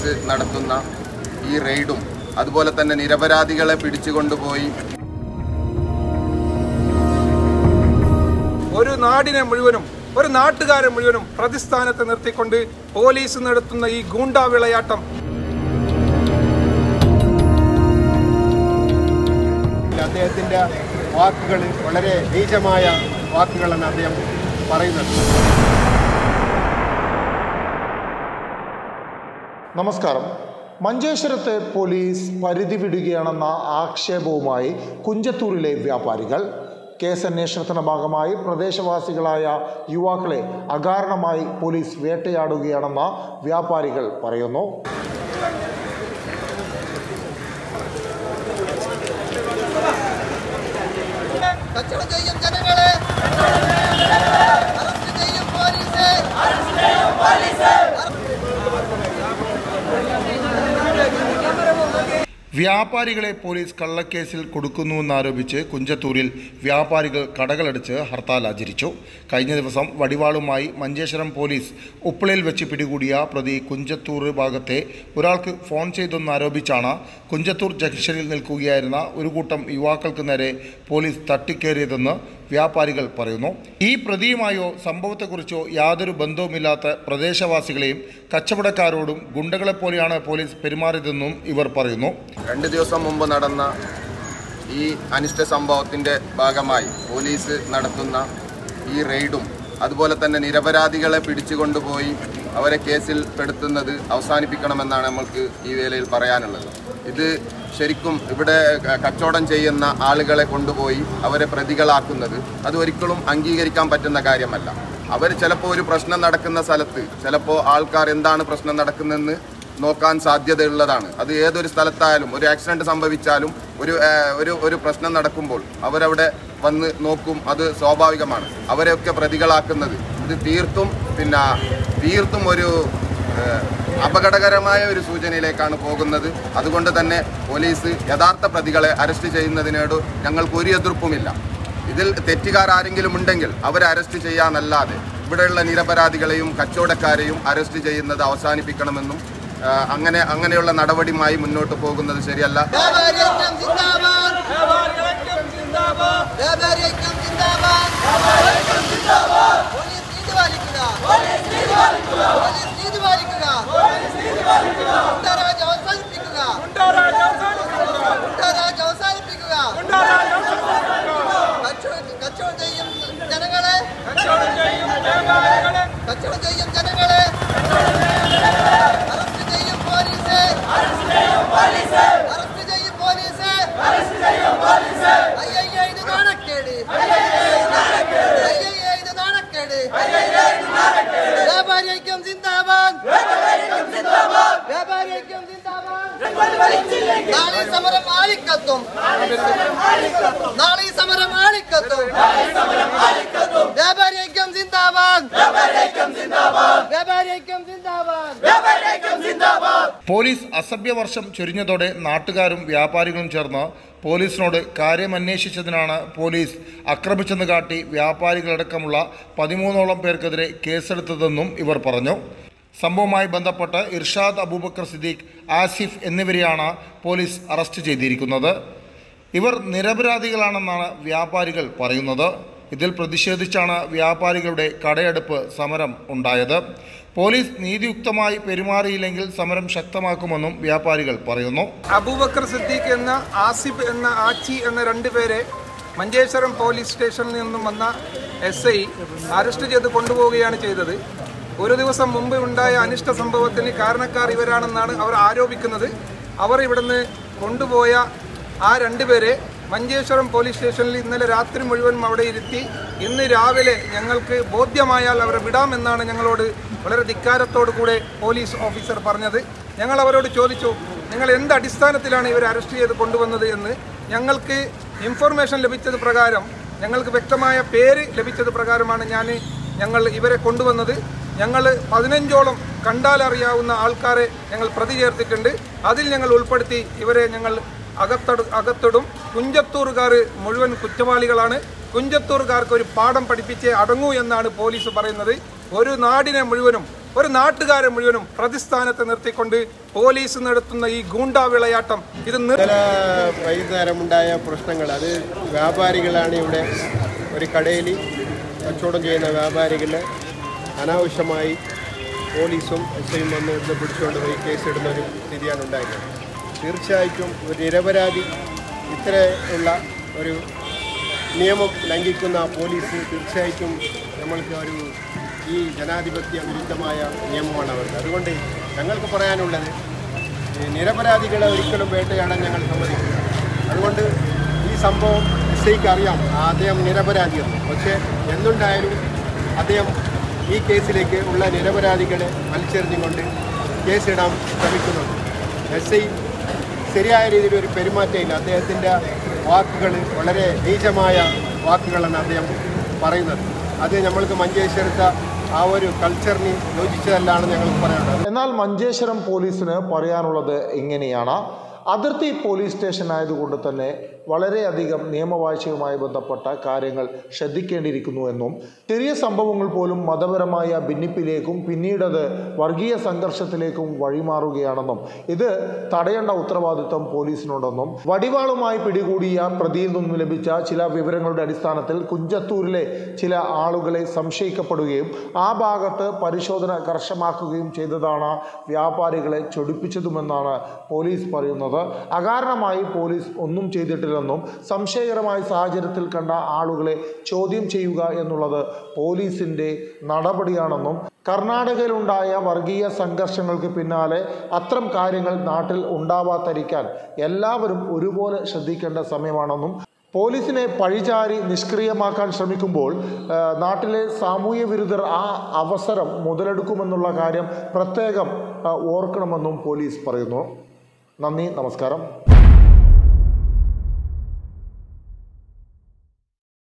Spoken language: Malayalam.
പോലീസ് നടത്തുന്ന ഈ റെയ്ഡും അതുപോലെ തന്നെ നിരപരാധികളെ പിടിച്ചുകൊണ്ടുപോയി ഒരു നാടിനെ മുഴുവനും ഒരു നാട്ടുകാരെ മുഴുവനും പ്രതിസ്ഥാനത്ത് നിർത്തിക്കൊണ്ട് പോലീസ് നടത്തുന്ന ഈ ഗൂണ്ടാ വിളയാട്ടം അദ്ദേഹത്തിൻ്റെ വാക്കുകൾ വളരെ നീചമായ വാക്കുകളാണ് അദ്ദേഹം പറയുന്നത് നമസ്കാരം മഞ്ചേശ്വരത്തെ പോലീസ് പരിധി വിടുകയാണെന്ന ആക്ഷേപവുമായി കുഞ്ചത്തൂരിലെ വ്യാപാരികൾ കേസന്വേഷണത്തിന്റെ ഭാഗമായി പ്രദേശവാസികളായ യുവാക്കളെ അകാരണമായി പോലീസ് വേട്ടയാടുകയാണെന്ന് വ്യാപാരികൾ പറയുന്നു കച്ചവടം ചെയ്യും ജനങ്ങളെ അറസ്റ്റ് ചെയ്യും പോലീസ് വ്യാപാരികളെ പോലീസ് കള്ളക്കേസിൽ കൊടുക്കുന്നുവെന്നാരോപിച്ച് കുഞ്ചത്തൂരിൽ വ്യാപാരികൾ കടകളടിച്ച് ഹർത്താൽ ആചരിച്ചു കഴിഞ്ഞ ദിവസം വടിവാളുമായി മഞ്ചേശ്വരം പോലീസ് ഉപ്പളയിൽ വെച്ച് പിടികൂടിയ പ്രതി കുഞ്ചത്തൂർ ഭാഗത്തെ ഒരാൾക്ക് ഫോൺ ചെയ്തെന്നാരോപിച്ചാണ് കുഞ്ചത്തൂർ ജംഗ്ഷനിൽ നിൽക്കുകയായിരുന്ന ഒരു കൂട്ടം യുവാക്കൾക്ക് നേരെ പോലീസ് തട്ടിക്കേറിയതെന്ന് വ്യാപാരികൾ പറയുന്നു ഈ പ്രതിയുമായോ സംഭവത്തെക്കുറിച്ചോ യാതൊരു ബന്ധവുമില്ലാത്ത പ്രദേശവാസികളെയും കച്ചവടക്കാരോടും ഗുണ്ടകളെപ്പോലെയാണ് പോലീസ് പെരുമാറിയതെന്നും ഇവർ പറയുന്നു രണ്ട് ദിവസം മുമ്പ് നടന്ന ഈ അനിഷ്ട സംഭവത്തിൻ്റെ ഭാഗമായി പോലീസ് നടത്തുന്ന ഈ റെയ്ഡും അതുപോലെ തന്നെ നിരപരാധികളെ പിടിച്ചുകൊണ്ടുപോയി അവരെ കേസിൽ പെടുത്തുന്നത് അവസാനിപ്പിക്കണമെന്നാണ് നമ്മൾക്ക് ഈ വേളയിൽ പറയാനുള്ളത് ഇത് ശരിക്കും ഇവിടെ ക- കച്ചവടം ചെയ്യുന്ന ആളുകളെ കൊണ്ടുപോയി അവരെ പ്രതികളാക്കുന്നത് അത് ഒരിക്കലും അംഗീകരിക്കാൻ പറ്റുന്ന കാര്യമല്ല അവർ ചിലപ്പോൾ ഒരു പ്രശ്നം നടക്കുന്ന സ്ഥലത്ത് ചിലപ്പോൾ ആൾക്കാർ എന്താണ് പ്രശ്നം നടക്കുന്നതെന്ന് നോക്കാൻ സാധ്യതയുള്ളതാണ് അത് ഏതൊരു സ്ഥലത്തായാലും ഒരു ആക്സിഡന്റ് സംഭവിച്ചാലും ഒരു ആ, ഒരു ഒരു പ്രശ്നം നടക്കുമ്പോൾ അവരവിടെ വന്ന് നോക്കും അത് സ്വാഭാവികമാണ് അവരെയൊക്കെ പ്രതികളാക്കുന്നത് ഇത് തീർത്തും പിന്നെ തീർത്തും ഒരു ആ, അപകടകരമായ ഒരു സൂചനയിലേക്കാണ് പോകുന്നത് അതുകൊണ്ട് തന്നെ പോലീസ് യഥാർത്ഥ പ്രതികളെ അറസ്റ്റ് ചെയ്യുന്നതിനോട് ഞങ്ങൾക്ക് ഒരു എതിർപ്പുമില്ല ഇതിൽ തെറ്റുകാർ ആരെങ്കിലും ഉണ്ടെങ്കിൽ അവരെ അറസ്റ്റ് ചെയ്യാനല്ലാതെ ഇവിടെയുള്ള നിരപരാധികളെയും കച്ചവടക്കാരെയും അറസ്റ്റ് ചെയ്യുന്നത് അവസാനിപ്പിക്കണമെന്നും ആ, അങ്ങനെ അങ്ങനെയുള്ള നടപടിയുമായി മുന്നോട്ട് പോകുന്നത് ശരിയല്ല വ്യാപാരിയക്കം സിന്ദാബാദ് വ്യാപാരിയക്കം സിന്ദാബാദ് പോലീസ് നീതി പാലിക്കുക പോലീസ് നീതി പാലിക്കുക ഗുണ്ടരാജ് അവസാനിപ്പിക്കുക ഗുണ്ടരാജ് അവസാനിപ്പിക്കുക കച്ചവടം കച്ചവടം ചെയ്യും ജനങ്ങളെ കച്ചവടം ചെയ്യും ജനങ്ങളെ അറസ്റ്റ് ചെയ്യും പോലീസ് അറസ്റ്റ് ചെയ്യും പോലീസ് അയ്യയ്യ ഇത് നാണക്കേട് അയ്യയ്യ ഇത് നാണക്കേട് വ്യാപാരി ഐക്യം സിന്ദാബാദ് വ്യാപാരി ഐക്യം സിന്ദാബാദ് നാളെ ഈ സമരം ആളിക്കത്തും നാളെ ഈ സമരം ആളിക്കത്തും വ്യാപാരി ഐക്യം സിന്ദാബാദ് വ്യാപാരി ഐക്യം സിന്ദാബാദ് പോലീസ് അസഭ്യവർഷം ചൊരിഞ്ഞതോടെ നാട്ടുകാരും വ്യാപാരികളും ചേർന്ന് പോലീസിനോട് കാര്യമന്വേഷിച്ചതിനാണ് പോലീസ് ആക്രമിച്ചെന്ന് കാട്ടി വ്യാപാരികളടക്കമുള്ള പതിമൂന്നോളം പേർക്കെതിരെ കേസെടുത്തതെന്നും ഇവർ പറഞ്ഞു സംഭവവുമായി ബന്ധപ്പെട്ട് ഇർഷാദ് അബൂബക്കർ സിദ്ദീഖ് ആസിഫ് എന്നിവരെയാണ് പോലീസ് അറസ്റ്റ് ചെയ്തിരിക്കുന്നത് ഇവർ നിരപരാധികളാണെന്നാണ് വ്യാപാരികൾ പറയുന്നത് ഇതിൽ പ്രതിഷേധിച്ചാണ് വ്യാപാരികളുടെ കടയടുപ്പ് സമരം ഉണ്ടായത് പോലീസ് നീതിയുക്തമായി പെരുമാറിയില്ലെങ്കിൽ സമരം ശക്തമാക്കുമെന്നും വ്യാപാരികൾ പറയുന്നു അബൂബക്കർ സിദ്ദീഖ് എന്ന ആസിഫ് എന്ന ആച്ചി എന്ന രണ്ടുപേരെ മഞ്ചേശ്വരം പോലീസ് സ്റ്റേഷനിൽ നിന്നും വന്ന എസ് ഐ അറസ്റ്റ് ചെയ്ത് കൊണ്ടുപോവുകയാണ് ചെയ്തത് ഒരു ദിവസം മുമ്പ് ഉണ്ടായ അനിഷ്ട സംഭവത്തിന് കാരണക്കാർ ഇവരാണെന്നാണ് അവർ ആരോപിക്കുന്നത് അവർ ഇവിടുന്ന് കൊണ്ടുപോയ ആ രണ്ടുപേരെ മഞ്ചേശ്വരം പോലീസ് സ്റ്റേഷനിൽ ഇന്നലെ രാത്രി മുഴുവനും അവിടെ ഇരുത്തി ഇന്ന് രാവിലെ ഞങ്ങൾക്ക് ബോധ്യമായാൽ അവരെ വിടാമെന്നാണ് ഞങ്ങളോട് വളരെ ധിക്കാരത്തോടു കൂടെ പോലീസ് ഓഫീസർ പറഞ്ഞത് ഞങ്ങൾ അവരോട് ചോദിച്ചു നിങ്ങൾ എന്ത് അടിസ്ഥാനത്തിലാണ് ഇവരെ അറസ്റ്റ് ചെയ്ത് കൊണ്ടുവന്നത് എന്ന് ഞങ്ങൾക്ക് ഇൻഫർമേഷൻ ലഭിച്ചത് പ്രകാരം ഞങ്ങൾക്ക് വ്യക്തമായ പേര് ലഭിച്ചത് പ്രകാരമാണ് ഞാൻ ഞങ്ങൾ ഇവരെ കൊണ്ടുവന്നത് ഞങ്ങൾ പതിനഞ്ചോളം കണ്ടാലറിയാവുന്ന ആൾക്കാരെ ഞങ്ങൾ പ്രതി ചേർത്തിട്ടുണ്ട് അതിൽ ഞങ്ങൾ ഉൾപ്പെടുത്തി ഇവരെ ഞങ്ങൾ അകത്തട അകത്തിടും കുഞ്ചത്തൂറുകാർ മുഴുവൻ കുറ്റവാളികളാണ് കുഞ്ചത്തൂറുകാർക്ക് ഒരു പാഠം പഠിപ്പിച്ചേ അടങ്ങൂ എന്നാണ് പോലീസ് പറയുന്നത് ഒരു നാടിനെ മുഴുവനും ഒരു നാട്ടുകാരെ മുഴുവനും പ്രതിസ്ഥാനത്ത് നിർത്തിക്കൊണ്ട് പോലീസ് നടത്തുന്ന ഈ ഗൂണ്ടാ വിളയാട്ടം ഇത് നിർ- ഇന്നലെ വൈകുന്നേരമുണ്ടായ പ്രശ്നങ്ങൾ അത് വ്യാപാരികളാണ് ഇവിടെ ഒരു കടയിൽ കച്ചവടം ചെയ്യുന്ന വ്യാപാരികളെ അനാവശ്യമായി പോലീസും എസ് ഐയും വന്ന് ഇവിടുന്ന് പിടിച്ചുകൊണ്ട് പോയി കേസിടുന്ന ഒരു സ്ഥിതിയാണ് ഉണ്ടായത് തീർച്ചയായിട്ടും ഒരു നിരപരാധി ഇത്രയുള്ള ഒരു നിയമം ലംഘിക്കുന്ന പോലീസ് തീർച്ചയായിട്ടും നമ്മൾക്ക് ഒരു ഈ ജനാധിപത്യ വിരുദ്ധമായ നിയമമാണ് അവർക്ക് അതുകൊണ്ട് ഞങ്ങൾക്ക് പറയാനുള്ളത് ഈ നിരപരാധികളെ ഒരിക്കലും വേട്ടയാടാൻ ഞങ്ങൾ സമ്മതിക്കില്ല അതുകൊണ്ട് ഈ സംഭവം എസ് ഐക്ക് അറിയാം അദ്ദേഹം നിരപരാധിയാണ് പക്ഷേ എന്തുണ്ടായാലും അദ്ദേഹം ഈ കേസിലേക്ക് ഉള്ള നിരപരാധികളെ വലിച്ചെറിഞ്ഞുകൊണ്ട് കേസിടാൻ ശ്രമിക്കുന്നുണ്ട് എസ് ഐ ശരിയായ രീതിയിൽ ഒരു പെരുമാറ്റമില്ല അദ്ദേഹത്തിൻ്റെ വാക്കുകൾ വളരെ നീചമായ വാക്കുകളാണ് അദ്ദേഹം പറയുന്നത് അത് നമ്മൾക്ക് മഞ്ചേശ്വരത്തെ ആ ഒരു കൾച്ചറിന് യോജിച്ചതല്ലാണ് ഞങ്ങൾക്ക് പറയാനുള്ളത് എന്നാൽ മഞ്ചേശ്വരം പോലീസിന് പറയാനുള്ളത് ഇങ്ങനെയാണ് അതിർത്തി പോലീസ് സ്റ്റേഷൻ ആയതുകൊണ്ട് തന്നെ വളരെയധികം നിയമവാഴ്ചയുമായി ബന്ധപ്പെട്ട കാര്യങ്ങൾ ശ്രദ്ധിക്കേണ്ടിയിരിക്കുന്നു എന്നും ചെറിയ സംഭവങ്ങൾ പോലും മതപരമായ ഭിന്നിപ്പിലേക്കും പിന്നീടത് വർഗീയ സംഘർഷത്തിലേക്കും വഴിമാറുകയാണെന്നും ഇത് തടയേണ്ട ഉത്തരവാദിത്വം പോലീസിനുണ്ടെന്നും വടിവാളുമായി പിടികൂടിയ പ്രതിയിൽ നിന്നും ലഭിച്ച ചില വിവരങ്ങളുടെ അടിസ്ഥാനത്തിൽ കുഞ്ചത്തൂരിലെ ചില ആളുകളെ സംശയിക്കപ്പെടുകയും ആ ഭാഗത്ത് പരിശോധന കർശമാക്കുകയും ചെയ്തതാണ് വ്യാപാരികളെ ചൊടിപ്പിച്ചതുമെന്നാണ് പോലീസ് പറയുന്നത് അകാരണമായി പോലീസ് ഒന്നും ചെയ്തിട്ടില്ലെന്നും സംശയകരമായ സാഹചര്യത്തിൽ കണ്ട ആളുകളെ ചോദ്യം ചെയ്യുക എന്നുള്ളത് പോലീസിൻ്റെ നടപടിയാണെന്നും കർണാടകയിലുണ്ടായ വർഗീയ സംഘർഷങ്ങൾക്ക് പിന്നാലെ അത്തരം കാര്യങ്ങൾ നാട്ടിൽ ഉണ്ടാവാതിരിക്കാൻ എല്ലാവരും ഒരുപോലെ ശ്രദ്ധിക്കേണ്ട സമയമാണെന്നും പോലീസിനെ പഴിചാരി നിഷ്ക്രിയമാക്കാൻ ശ്രമിക്കുമ്പോൾ ആ, നാട്ടിലെ സാമൂഹ്യ വിരുദ്ധർ ആ അവസരം മുതലെടുക്കുമെന്നുള്ള കാര്യം പ്രത്യേകം ആ, ഓർക്കണമെന്നും പോലീസ് പറയുന്നു നന്ദി നമസ്കാരം